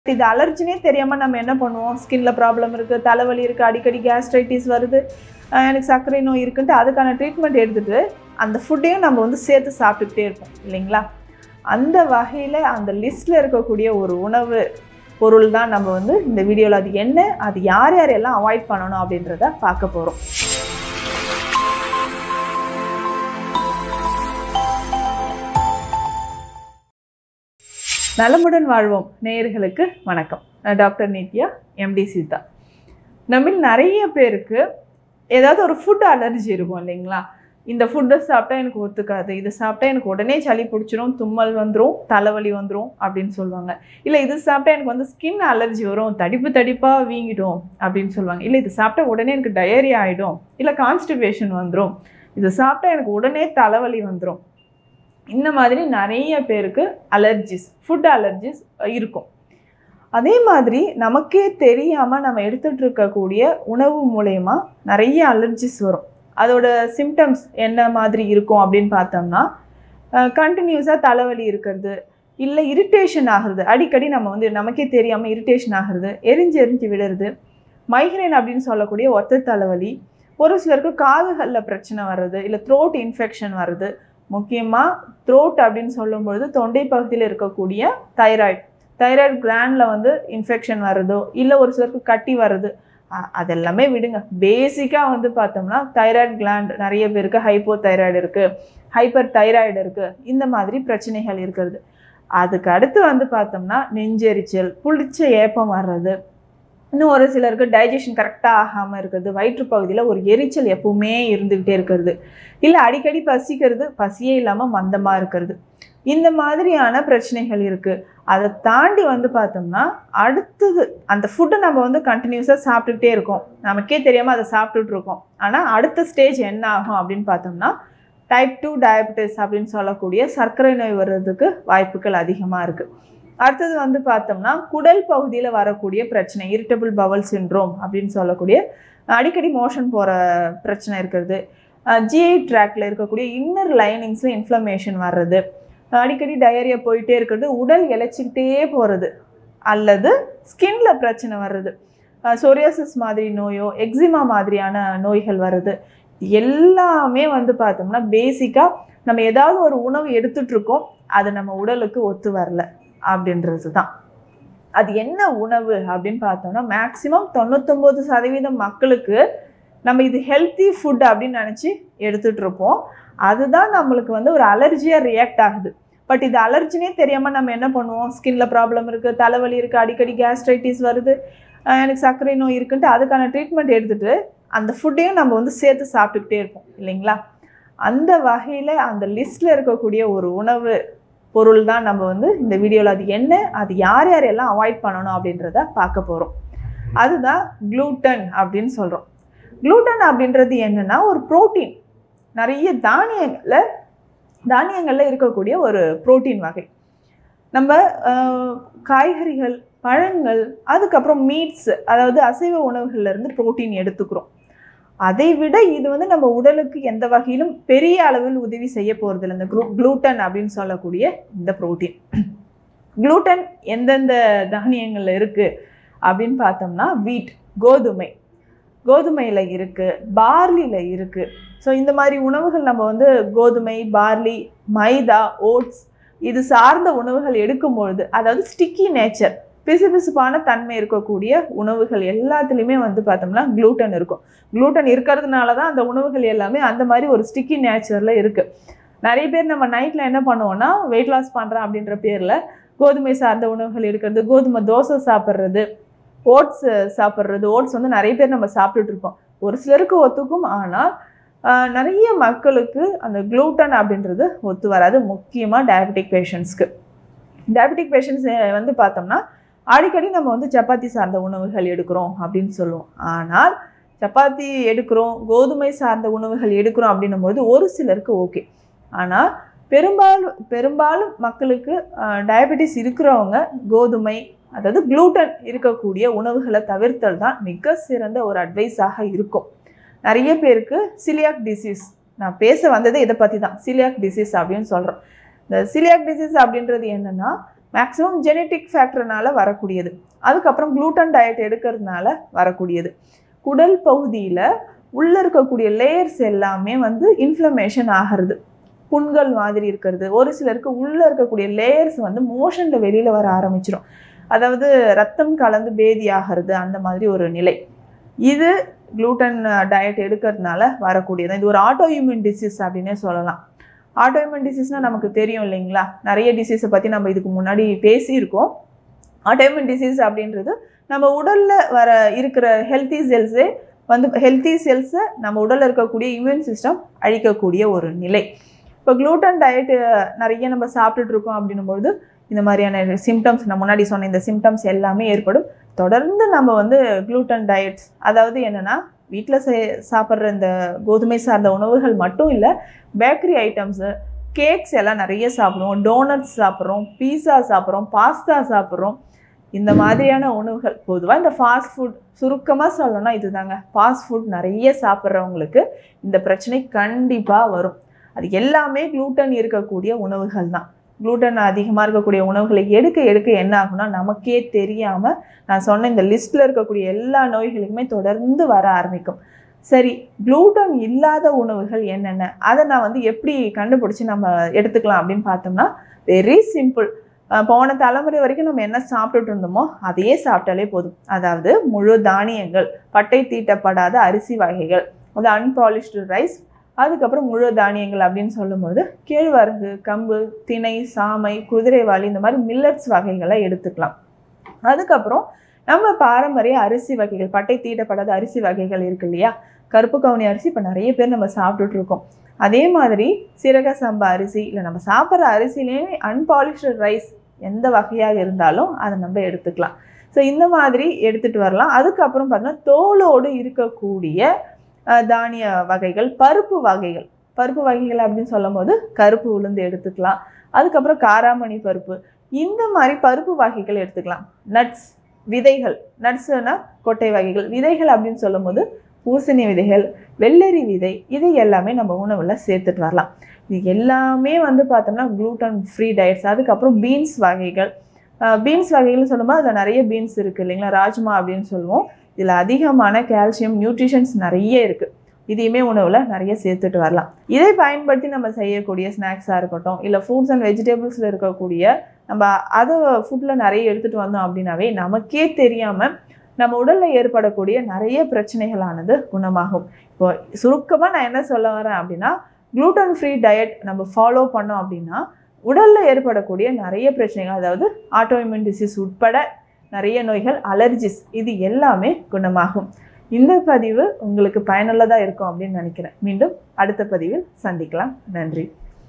இது அலர்ஜினே தெரியாமல் நம்ம என்ன பண்ணுவோம் ஸ்கின்ல ப்ராப்ளம் இருக்குது தலைவலி இருக்குது அடிக்கடி கேஸ்ட்ரைட்டிஸ் வருது அஹ் எனக்கு சர்க்கரை நோய் இருக்குன்ட்டு அதுக்கான ட்ரீட்மெண்ட் எடுத்துட்டு அந்த ஃபுட்டையும் நம்ம வந்து சேர்த்து சாப்பிட்டுக்கிட்டே இருப்போம் இல்லைங்களா அந்த வகையில் அந்த லிஸ்ட்டில் இருக்கக்கூடிய ஒரு உணவு பொருள் தான் நம்ம வந்து இந்த வீடியோவில் அது என்ன அது யார் யாரெல்லாம் அவாய்ட் பண்ணணும் அப்படின்றத பார்க்க போகிறோம் நலமுடன் வாழ்வோம் நேயர்களுக்கு வணக்கம் நான் டாக்டர் நித்யா எம்டி சீதா நம்மில் நிறைய பேருக்கு ஏதாவது ஒரு ஃபுட் அலர்ஜி இருக்கும் இல்லைங்களா இந்த ஃபுட்டை சாப்பிட்டா எனக்கு ஒத்துக்காது இது சாப்பிட்டா எனக்கு உடனே சளி பிடிச்சிரும் தும்மல் வந்துடும் தலைவலி வந்துடும் அப்படின்னு சொல்லுவாங்க இல்லை இது சாப்பிட்டா எனக்கு வந்து ஸ்கின் அலர்ஜி வரும் தடிப்பு தடிப்பாக வீங்கிடும் அப்படின்னு சொல்லுவாங்க இல்லை இது சாப்பிட்டா உடனே எனக்கு டயரி ஆகிடும் இல்லை கான்ஸ்டிபேஷன் வந்துடும் இது சாப்பிட்டா எனக்கு உடனே தலைவலி வந்துடும் இந்த மாதிரி நிறைய பேருக்கு அலர்ஜிஸ் ஃபுட் அலர்ஜிஸ் இருக்கும் அதே மாதிரி நமக்கே தெரியாமல் நம்ம எடுத்துகிட்டு இருக்கக்கூடிய உணவு மூலயமா நிறைய அலர்ஜிஸ் வரும் அதோட சிம்டம்ஸ் என்ன மாதிரி இருக்கும் அப்படின்னு பார்த்தோம்னா கண்டினியூஸாக தலைவலி இருக்கிறது இல்லை இரிட்டேஷன் ஆகுறது அடிக்கடி நம்ம வந்து நமக்கே தெரியாமல் இரிட்டேஷன் ஆகுறது எரிஞ்சு எரிஞ்சு விடுறது மைக்ரைன் அப்படின்னு சொல்லக்கூடிய ஒத்த தலைவலி ஒரு சிலருக்கு காதுகளில் பிரச்சனை வர்றது இல்லை த்ரோட் இன்ஃபெக்ஷன் வர்றது முக்கியமாக த்ரோட் அப்படின்னு சொல்லும்பொழுது தொண்டை பகுதியில் இருக்கக்கூடிய தைராய்டு தைராய்டு கிளாண்டில் வந்து இன்ஃபெக்ஷன் வர்றதோ இல்லை ஒரு சிலருக்கு கட்டி வர்றது அ- அதெல்லாமே விடுங்க பேசிக்காக வந்து பார்த்தோம்னா தைராய்டு கிளாண்ட் நிறைய பேருக்கு ஹைப்போ தைராய்டு இருக்குது ஹைப்பர் தைராய்டு இருக்குது இந்த மாதிரி பிரச்சனைகள் இருக்கிறது அதுக்கு அடுத்து வந்து பார்த்தோம்னா நெஞ்செரிச்சல் புளிச்ச ஏப்பம் வர்றது இன்னும் ஒரு சிலருக்கு டைஜஷன் கரெக்டாக ஆகாமல் இருக்கிறது வயிற்று பகுதியில் ஒரு எரிச்சல் எப்பவுமே இருந்துக்கிட்டே இருக்கிறது இல்லை அடிக்கடி பசிக்கிறது பசியே இல்லாமல் மந்தமாக இருக்கிறது இந்த மாதிரியான பிரச்சனைகள் இருக்குது அதை தாண்டி வந்து பார்த்தோம்னா அடுத்தது அந்த ஃபுட்டை நம்ம வந்து கண்டினியூஸாக சாப்பிட்டுக்கிட்டே இருக்கோம் நமக்கே தெரியாமல் அதை சாப்பிட்டுட்டு இருக்கோம் ஆனால் அடுத்த ஸ்டேஜ் என்ன ஆகும் அப்படின்னு பார்த்தோம்னா டைப் டூ டயபெட்டிஸ் அப்படின்னு சொல்லக்கூடிய சர்க்கரை நோய் வர்றதுக்கு வாய்ப்புகள் அதிகமாக இருக்குது அடுத்தது வந்து பார்த்தோம்னா குடல் பகுதியில் வரக்கூடிய பிரச்சனை இரிட்டபிள் பவல் சின்ரோம் அப்படின்னு சொல்லக்கூடிய அடிக்கடி மோஷன் போகிற பிரச்சனை இருக்கிறது ஜிஐ ட்ராக்ல இருக்கக்கூடிய இன்னர் லைனிங்ஸில் இன்ஃப்ளமேஷன் வர்றது அடிக்கடி டயரியா போயிட்டே இருக்கிறது உடல் இழைச்சிக்கிட்டே போகிறது அல்லது ஸ்கின்ல பிரச்சனை வர்றது சொரியாசிஸ் மாதிரி நோயோ எக்ஸிமா மாதிரியான நோய்கள் வருது எல்லாமே வந்து பார்த்தோம்னா பேசிக்காக நம்ம ஏதாவது ஒரு உணவு எடுத்துட்டு இருக்கோம் அது நம்ம உடலுக்கு ஒத்து வரல அப்படின்றது தான் அது என்ன உணவு அப்படின்னு பார்த்தோம்னா மேக்ஸிமம் தொண்ணூத்தொம்பது சதவீதம் மக்களுக்கு நம்ம இது ஹெல்த்தி ஃபுட் அப்படின்னு நினச்சி எடுத்துட்டு இருப்போம் அதுதான் நம்மளுக்கு வந்து ஒரு அலர்ஜியாக ரியாக்ட் ஆகுது பட் இது அலர்ஜினே தெரியாமல் நம்ம என்ன பண்ணுவோம் ஸ்கின்ல ப்ராப்ளம் இருக்குது தலைவலி இருக்குது அடிக்கடி கேஸ்ட்ரைட்டிஸ் வருது அஹ் எனக்கு சர்க்கரை நோய் இருக்குன்ட்டு அதுக்கான ட்ரீட்மெண்ட் எடுத்துட்டு அந்த ஃபுட்டையும் நம்ம வந்து சேர்த்து சாப்பிட்டுக்கிட்டே இருப்போம் இல்லைங்களா அந்த வகையில் அந்த லிஸ்ட்டில் இருக்கக்கூடிய ஒரு உணவு பொருள் தான் நம்ம வந்து இந்த வீடியோவில் அது என்ன அது யார் யாரெல்லாம் அவாய்ட் பண்ணணும் அப்படின்றத பார்க்க போகிறோம் அதுதான் க்ளூட்டன் அப்படின்னு சொல்கிறோம் க்ளூட்டன் அப்படின்றது என்னன்னா ஒரு புரோட்டீன் நிறைய தானியங்களில் தானியங்களில் இருக்கக்கூடிய ஒரு புரோட்டீன் வகை நம்ம ஆஹ், காய்கறிகள் பழங்கள் அதுக்கப்புறம் மீட்ஸ் அதாவது அசைவ உணவுகள்ல இருந்து புரோட்டீன் எடுத்துக்கிறோம் அதை விட இது வந்து நம்ம உடலுக்கு எந்த வகையிலும் பெரிய அளவில் உதவி செய்ய போகிறதில்ல இந்த குளூ க்ளூட்டன் அப்படின்னு சொல்லக்கூடிய இந்த புரோட்டீன் க்ளூட்டன் எந்தெந்த தானியங்களில் இருக்குது அப்படின்னு பார்த்தோம்னா வீட் கோதுமை கோதுமையில் இருக்குது பார்லியில் இருக்குது ஸோ இந்த மாதிரி உணவுகள் நம்ம வந்து கோதுமை பார்லி மைதா ஓட்ஸ் இது சார்ந்த உணவுகள் எடுக்கும்பொழுது அதாவது ஸ்டிக்கி நேச்சர் பிசுபிசுப்பான தன்மை இருக்கக்கூடிய உணவுகள் எல்லாத்துலேயுமே வந்து பார்த்தோம்னா க்ளூட்டன் இருக்கும் க்ளூட்டன் இருக்கிறதுனால தான் அந்த உணவுகள் எல்லாமே அந்த மாதிரி ஒரு ஸ்டிக்கி நேச்சரில் இருக்குது நிறைய பேர் நம்ம நைட்டில் என்ன பண்ணுவோம்னா வெயிட் லாஸ் பண்ணுறேன் அப்படின்ற பேரில் கோதுமை சார்ந்த உணவுகள் எடுக்கிறது கோதுமை தோசை சாப்பிட்றது ஓட்ஸ் சாப்பிட்றது ஓட்ஸ் வந்து நிறைய பேர் நம்ம சாப்பிட்டுட்டு இருப்போம் ஒரு சிலருக்கு ஒத்துக்கும் ஆனால் ஆஹ், நிறைய மக்களுக்கு அந்த க்ளூட்டன் அப்படின்றது ஒத்து வராது முக்கியமாக டயபெட்டிக் பேஷண்ட்ஸ்க்கு டயபெட்டிக் பேஷண்ட்ஸ் வந்து பார்த்தோம்னா அடிக்கடி நம்ம வந்து சப்பாத்தி சார்ந்த உணவுகள் எடுக்கிறோம் அப்படின்னு சொல்லுவோம் ஆனால் சப்பாத்தி எடுக்கிறோம் கோதுமை சார்ந்த உணவுகள் எடுக்கிறோம் அப்படின்னும் போது ஒரு சிலருக்கு ஓகே ஆனால் பெரும்பாலும் பெரும்பாலும் மக்களுக்கு டயபெட்டிஸ் இருக்கிறவங்க கோதுமை அதாவது க்ளூட்டன் இருக்கக்கூடிய உணவுகளை தவிர்த்தல் தான் மிக சிறந்த ஒரு அட்வைஸாக இருக்கும் நிறைய பேருக்கு சிலியாக் டிசீஸ் நான் பேச வந்தது இதை பற்றி தான் சிலியாக் டிசீஸ் அப்படின்னு சொல்கிறோம் இந்த சிலியாக் டிசீஸ் அப்படின்றது என்னென்னா மேக்ஸிமம் ஜெனட்டிக் ஃபேக்டர்னால வரக்கூடியது அதுக்கப்புறம் குளூட்டன் டயட் எடுக்கிறதுனால வரக்கூடியது குடல் பகுதியில் உள்ளே இருக்கக்கூடிய லேயர்ஸ் எல்லாமே வந்து இன்ஃப்ளமேஷன் ஆகிறது புண்கள் மாதிரி இருக்கிறது ஒரு சிலருக்கு உள்ளே இருக்கக்கூடிய லேயர்ஸ் வந்து மோஷனில் வெளியில் வர ஆரம்பிச்சிடும் அதாவது ரத்தம் கலந்து பேதி ஆகிறது அந்த மாதிரி ஒரு நிலை இது குளூட்டன் டயட் எடுக்கிறதுனால வரக்கூடியது இது ஒரு ஆட்டோ இம்யூன் டிசீஸ் அப்படின்னே சொல்லலாம் ஆட்டோ இம்யூன் டிசீஸ்னால் நமக்கு தெரியும் இல்லைங்களா நிறைய டிசீஸை பற்றி நம்ம இதுக்கு முன்னாடி பேசியிருக்கோம் ஆட்டோ இம்யூன் டிசீஸ் அப்படின்றது நம்ம உடலில் வர இருக்கிற ஹெல்த்தி செல்ஸே வந்து ஹெல்த்தி செல்ஸை நம்ம உடலில் இருக்கக்கூடிய இம்யூன் சிஸ்டம் அழிக்கக்கூடிய ஒரு நிலை இப்போ குளூட்டன் டயட்டு நிறைய நம்ம சாப்பிட்டுட்டு இருக்கோம் அப்படின்னும்பொழுது இந்த மாதிரியான சிம்டம்ஸ் நான் முன்னாடி சொன்ன இந்த சிம்டம்ஸ் எல்லாமே ஏற்படும் தொடர்ந்து நம்ம வந்து குளூட்டன் டயட்ஸ் அதாவது என்னென்னா வீட்டில் சே சாப்பிட்ற இந்த கோதுமை சார்ந்த உணவுகள் மட்டும் இல்லை பேக்கரி ஐட்டம்ஸு கேக்ஸ் எல்லாம் நிறைய சாப்பிடுவோம் டோனட்ஸ் சாப்பிட்றோம் பீஸா சாப்பிட்றோம் பாஸ்தா சாப்பிட்றோம் இந்த மாதிரியான உணவுகள் பொதுவாக இந்த ஃபாஸ்ட் ஃபுட் சுருக்கமாக சொல்லணும்னா இதுதாங்க ஃபாஸ்ட் ஃபுட் நிறைய சாப்பிட்றவங்களுக்கு இந்த பிரச்சனை கண்டிப்பாக வரும் அது எல்லாமே குளூட்டன் இருக்கக்கூடிய உணவுகள் தான் குளூட்டன் அதிகமாக இருக்கக்கூடிய உணவுகளை எடுக்க எடுக்க என்ன ஆகும்னா நமக்கே தெரியாமல் நான் சொன்ன இந்த லிஸ்ட்டில் இருக்கக்கூடிய எல்லா நோய்களுக்குமே தொடர்ந்து வர ஆரம்பிக்கும் சரி குளூட்டன் இல்லாத உணவுகள் என்னென்ன அதை நான் வந்து எப்படி கண்டுபிடிச்சி நம்ம எடுத்துக்கலாம் அப்படின்னு பார்த்தோம்னா வெரி சிம்பிள் போன தலைமுறை வரைக்கும் நம்ம என்ன சாப்பிட்டுட்டு இருந்தோமோ அதையே சாப்பிட்டாலே போதும் அதாவது முழு தானியங்கள் பட்டை தீட்டப்படாத அரிசி வகைகள் அது அன்பாலிஷ்டு ரைஸ் அதுக்கப்புறம் முழு தானியங்கள் அப்படின்னு சொல்லும்போது கேழ்வரகு கம்பு திணை சாமை குதிரைவாளி இந்த மாதிரி மில்லட்ஸ் வகைகளை எடுத்துக்கலாம் அதுக்கப்புறம் நம்ம பாரம்பரிய அரிசி வகைகள் பட்டை தீட்டப்படாத அரிசி வகைகள் இருக்கு இல்லையா கருப்பு கவுனி அரிசி இப்போ நிறைய பேர் நம்ம சாப்பிட்டுட்டு இருக்கோம் அதே மாதிரி சீரக சம்பா அரிசி இல்லை நம்ம சாப்பிட்ற அரிசிலேயே அன்பாலிஷ்டு ரைஸ் எந்த வகையாக இருந்தாலும் அதை நம்ம எடுத்துக்கலாம் ஸோ இந்த மாதிரி எடுத்துகிட்டு வரலாம் அதுக்கப்புறம் பார்த்தீங்கன்னா தோலோடு இருக்கக்கூடிய தானிய வகைகள் பருப்பு வகைகள் பருப்பு வகைகள் அப்படின்னு சொல்லும் போது கருப்பு உளுந்து எடுத்துக்கலாம் அதுக்கப்புறம் காராமணி பருப்பு இந்த மாதிரி பருப்பு வகைகள் எடுத்துக்கலாம் நட்ஸ் விதைகள் நட்ஸ்னா கொட்டை வகைகள் விதைகள் அப்படின்னு சொல்லும் போது பூசணி விதைகள் வெள்ளரி விதை இது எல்லாமே நம்ம உணவில் சேர்த்துட்டு வரலாம் இது எல்லாமே வந்து பார்த்தோம்னா குளூட்டன் ஃப்ரீ டயட்ஸ் அதுக்கப்புறம் பீன்ஸ் வகைகள் பீன்ஸ் வகைகள்னு சொல்லும்போது அதில் நிறைய பீன்ஸ் இருக்குது இல்லைங்களா ராஜ்மா அப்படின்னு சொல்லுவோம் இதில் அதிகமான கால்சியம் நியூட்ரிஷன்ஸ் நிறைய இருக்குது இதையுமே உணவில் நிறைய சேர்த்துட்டு வரலாம் இதை பயன்படுத்தி நம்ம செய்யக்கூடிய ஸ்நாக்ஸாக இருக்கட்டும் இல்லை ஃப்ரூட்ஸ் அண்ட் வெஜிடபிள்ஸில் இருக்கக்கூடிய நம்ம அதை ஃபுட்டில் நிறைய எடுத்துகிட்டு வந்தோம் அப்படின்னாவே நமக்கே தெரியாமல் நம்ம உடலில் ஏற்படக்கூடிய நிறைய பிரச்சனைகளானது குணமாகும் இப்போ சுருக்கமாக நான் என்ன சொல்ல வரேன் அப்படின்னா குளூட்டன் ஃப்ரீ டயட் நம்ம ஃபாலோ பண்ணோம் அப்படின்னா உடலில் ஏற்படக்கூடிய நிறைய பிரச்சனைகள் அதாவது ஆட்டோஇம்யூன் டிசீஸ் உட்பட நிறைய நோய்கள் அலர்ஜிஸ் இது எல்லாமே குணமாகும் இந்த பதிவு உங்களுக்கு பயனுள்ளதாக இருக்கும் அப்படின்னு நினைக்கிறேன் மீண்டும் அடுத்த பதிவில் சந்திக்கலாம் நன்றி